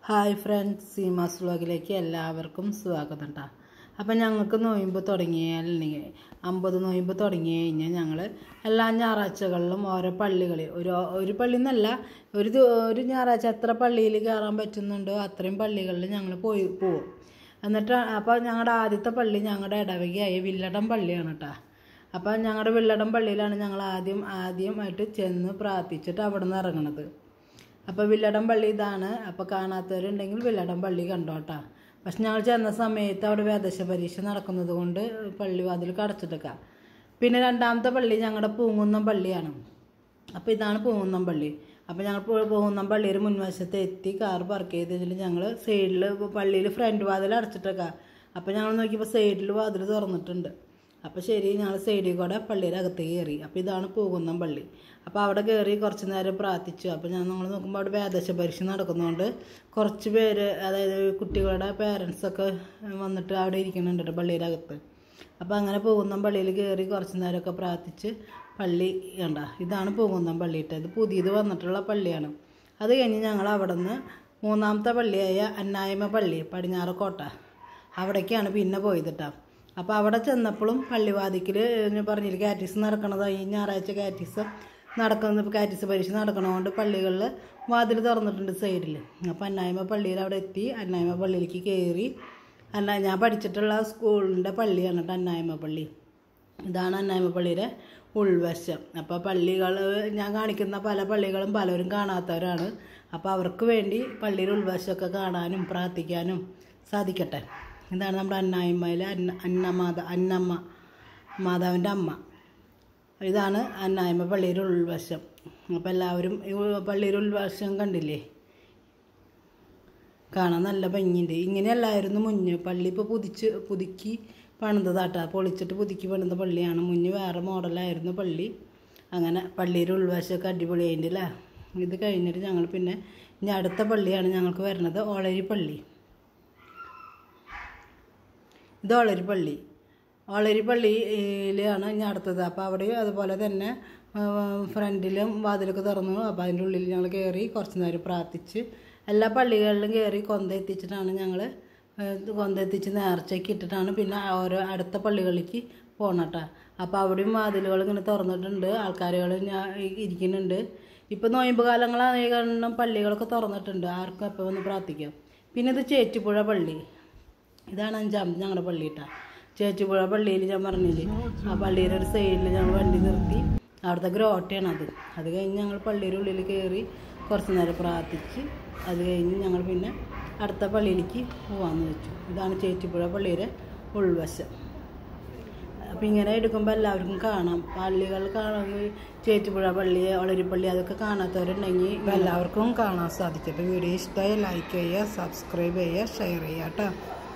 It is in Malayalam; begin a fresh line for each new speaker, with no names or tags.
ഹായ് ഫ്രണ്ട്സ് സീമാസ് വ്ലോഗിലേക്ക് എല്ലാവർക്കും സ്വാഗതം കേട്ടോ അപ്പം ഞങ്ങൾക്ക് നോയമ്പ് തുടങ്ങിയാൽ അമ്പത് നോയമ്പ് തുടങ്ങി കഴിഞ്ഞാൽ ഞങ്ങൾ എല്ലാ ഞായറാഴ്ചകളിലും ഓരോ പള്ളികളിൽ ഒരു ഒരു പള്ളി എന്നല്ല ഒരു ദി- ഒരു ഞായറാഴ്ച എത്ര പള്ളിയിൽ കയറാൻ പറ്റുന്നുണ്ടോ അത്രയും പള്ളികളിൽ ഞങ്ങൾ പോയി പോവും എന്നിട്ട് അപ്പോൾ ഞങ്ങളുടെ ആദ്യത്തെ പള്ളി ഞങ്ങളുടെ ഇടവകയായ വില്ലടം പള്ളിയാണ് കേട്ടോ അപ്പോൾ ഞങ്ങളുടെ വില്ലടം പള്ളിയിലാണ് ഞങ്ങൾ ആദ്യം ആദ്യമായിട്ട് ചെന്ന് പ്രാർത്ഥിച്ചിട്ട് അവിടെ നിന്ന് ഇറങ്ങണത് അപ്പോൾ വില്ലടം പള്ളി ഇതാണ് അപ്പോൾ കാണാത്തവരുണ്ടെങ്കിൽ വില്ലടം പള്ളി കണ്ടോട്ടാ പക്ഷെ ഞങ്ങൾ ചെന്ന സമയത്ത് അവിടെ വേദശ പരീക്ഷ നടക്കുന്നത് കൊണ്ട് പള്ളി വാതിൽ കടച്ചിട്ടേക്കാം പിന്നെ രണ്ടാമത്തെ പള്ളി ഞങ്ങളുടെ പൂങ്കുന്നം പള്ളിയാണ് അപ്പോൾ ഇതാണ് പൂങ്കുന്നം പള്ളി അപ്പോൾ ഞങ്ങൾ പൂ- പൂങ്കുന്നം പള്ളിയുടെ മുൻവശത്ത് എത്തി കാർ പാർക്ക് ചെയ്തതിൽ ഞങ്ങൾ സൈഡിൽ പള്ളിയിൽ ഫ്രണ്ട് വാതിൽ അടച്ചിട്ടേക്കാം അപ്പോൾ ഞങ്ങൾ നോക്കിയപ്പോൾ സൈഡിൽ വാതിൽ തുറന്നിട്ടുണ്ട് അപ്പോൾ ശരി ഞങ്ങൾ സൈഡിൽ കൂടെ പള്ളിയുടെ അകത്തേക്ക് കയറി അപ്പോൾ ഇതാണ് പോകുന്നം പള്ളി അപ്പോൾ അവിടെ കയറി കുറച്ച് നേരം പ്രാർത്ഥിച്ചു അപ്പോൾ ഞാൻ നമ്മൾ നോക്കുമ്പോൾ അവിടെ വേദശ പരീക്ഷ നടക്കുന്നതുകൊണ്ട് കുറച്ച് പേര് അതായത് കുട്ടികളുടെ പേരൻസൊക്കെ വന്നിട്ട് അവിടെ ഇരിക്കുന്നുണ്ട് ട്ടോ പള്ളിയുടെ അകത്ത് അപ്പോൾ അങ്ങനെ പോകുന്ന പള്ളിയിൽ കയറി കുറച്ച് നേരമൊക്കെ പ്രാർത്ഥിച്ച് പള്ളി കണ്ട ഇതാണ് പോകുന്ന പള്ളി ട്ടോ. ഇത് പുതിയത് വന്നിട്ടുള്ള പള്ളിയാണ് അത് കഴിഞ്ഞ് ഞങ്ങൾ അവിടെ നിന്ന് മൂന്നാമത്തെ പള്ളിയായ അന്നായ്മ പള്ളി പടിഞ്ഞാറക്കോട്ട അവിടേക്കാണ് പിന്നെ പോയത് കേട്ടോ അപ്പോൾ അവിടെ ചെന്നപ്പോഴും പള്ളിവാതിക്കൽ ഞാൻ പറഞ്ഞില്ല കാറ്റീസ് നടക്കണത് ഈ ഞായറാഴ്ച കാറ്റീസ് നടക്കുന്ന കാറ്റീസ് പരീക്ഷ നടക്കണതുകൊണ്ട് പള്ളികളിൽ വാതിൽ തുറന്നിട്ടുണ്ട് സൈഡിൽ അപ്പോൾ അന്നായ്മ പള്ളിയിൽ അവിടെ എത്തി അന്നായ്മ പള്ളിയിലേക്ക് കയറി അല്ല ഞാൻ പഠിച്ചിട്ടുള്ള സ്കൂളിൻ്റെ പള്ളിയാണ് കേട്ടോ അന്നായ്മ പള്ളി ഇതാണ് അന്നായ്മ പള്ളിയുടെ ഉൾവശം അപ്പോൾ പള്ളികൾ ഞാൻ കാണിക്കുന്ന പല പള്ളികളും പലരും കാണാത്തവരാണ് അപ്പോൾ അവർക്ക് വേണ്ടി പള്ളിയുടെ ഉൾവശമൊക്കെ കാണാനും പ്രാർത്ഥിക്കാനും സാധിക്കട്ടെ ഇതാണ് നമ്മുടെ അന്നായ്മയിലെ അന്ന അന്നമാത അന്നമ്മ മാതാവിൻ്റെ അമ്മ ഇതാണ് അന്നായ്മ പള്ളിയുടെ ഉൾവശം അപ്പോൾ എല്ലാവരും ഈ ഉൾ- പള്ളിയുടെ ഉൾവശം കണ്ടില്ലേ കാണാൻ നല്ല ഭംഗിയുണ്ട് ഇങ്ങനെയല്ലായിരുന്നു മുന്നേ പള്ളി ഇപ്പോൾ പുതിച്ച് പുതുക്കി പണിതതാട്ടാ പൊളിച്ചിട്ട് പുതുക്കി പണിത പള്ളിയാണ് മുന്നേ വേറെ മോഡലായിരുന്നു പള്ളി അങ്ങനെ പള്ളിയുടെ ഉൾവശമൊക്കെ അടിപൊളിയായിട്ടുണ്ട് അല്ലേ ഇത് കഴിഞ്ഞിട്ട് ഞങ്ങൾ പിന്നെ ഇനി അടുത്ത പള്ളിയാണ് ഞങ്ങൾക്ക് വരുന്നത് ഓളരി പള്ളി ഇത് ഓളരി പള്ളി ഓളരി പള്ളിയിലാണ് ഇനി അടുത്തത് അപ്പോൾ അവിടെയും അതുപോലെ തന്നെ ഫ്രണ്ടിലും വാതിലൊക്കെ തുറന്നു അപ്പോൾ അതിൻ്റെ ഉള്ളിൽ ഞങ്ങൾ കയറി കുറച്ച് നേരം പ്രാർത്ഥിച്ച് എല്ലാ പള്ളികളിലും കയറി കൊന്ത എത്തിച്ചിട്ടാണ് ഞങ്ങൾ കൊന്ത എത്തിച്ച് നേർച്ചയ്ക്ക് ഇട്ടിട്ടാണ് പിന്നെ ഓരോ അടുത്ത പള്ളികളിലേക്ക് പോകണട്ടാ അപ്പോൾ അവിടെയും വാതിലുകൾ ഇങ്ങനെ തുറന്നിട്ടുണ്ട് ആൾക്കാരുകൾ ഞാൻ ഇരിക്കുന്നുണ്ട് ഇപ്പോൾ നോയമ്പ് കാലങ്ങളായ കാരണം പള്ളികളൊക്കെ തുറന്നിട്ടുണ്ട് ആർക്കും അപ്പോൾ വന്ന് പ്രാർത്ഥിക്കാം പിന്നെ ഇത് ചേച്ചിപ്പുഴ പള്ളി ഇതാണ് അഞ്ചാമത് ഞങ്ങളുടെ പള്ളി കേട്ടോ ചേച്ചിപ്പുഴ പള്ളിയിൽ ഞാൻ പറഞ്ഞില്ലേ ആ പള്ളിയുടെ ഒരു സൈഡിൽ ഞങ്ങൾ വണ്ടി നിർത്തി അവിടുത്തെ ഗ്രോട്ടയാണ് അത് അത് കഴിഞ്ഞ് ഞങ്ങൾ പള്ളിയുടെ ഉള്ളിൽ കയറി കുറച്ച് നേരം പ്രാർത്ഥിച്ച് അത് കഴിഞ്ഞ് ഞങ്ങൾ പിന്നെ അടുത്ത പള്ളിയിലേക്ക് പോകാമെന്ന് വെച്ചു ഇതാണ് ചേച്ചിപ്പുഴ പള്ളിയുടെ ഉൾവശം അപ്പം ഇങ്ങനെ എടുക്കുമ്പോൾ എല്ലാവർക്കും കാണാം പള്ളികൾ കാണാൻ ചേറ്റുപുഴ പള്ളി ഒളരിപ്പള്ളി അതൊക്കെ കാണാത്തവരുണ്ടെങ്കിൽ എല്ലാവർക്കും കാണാൻ സാധിക്കും അപ്പോൾ വീഡിയോ ഇഷ്ടമായി ലൈക്ക് ചെയ്യുക സബ്സ്ക്രൈബ് ചെയ്യുക ഷെയർ ചെയ്യുക കേട്ടോ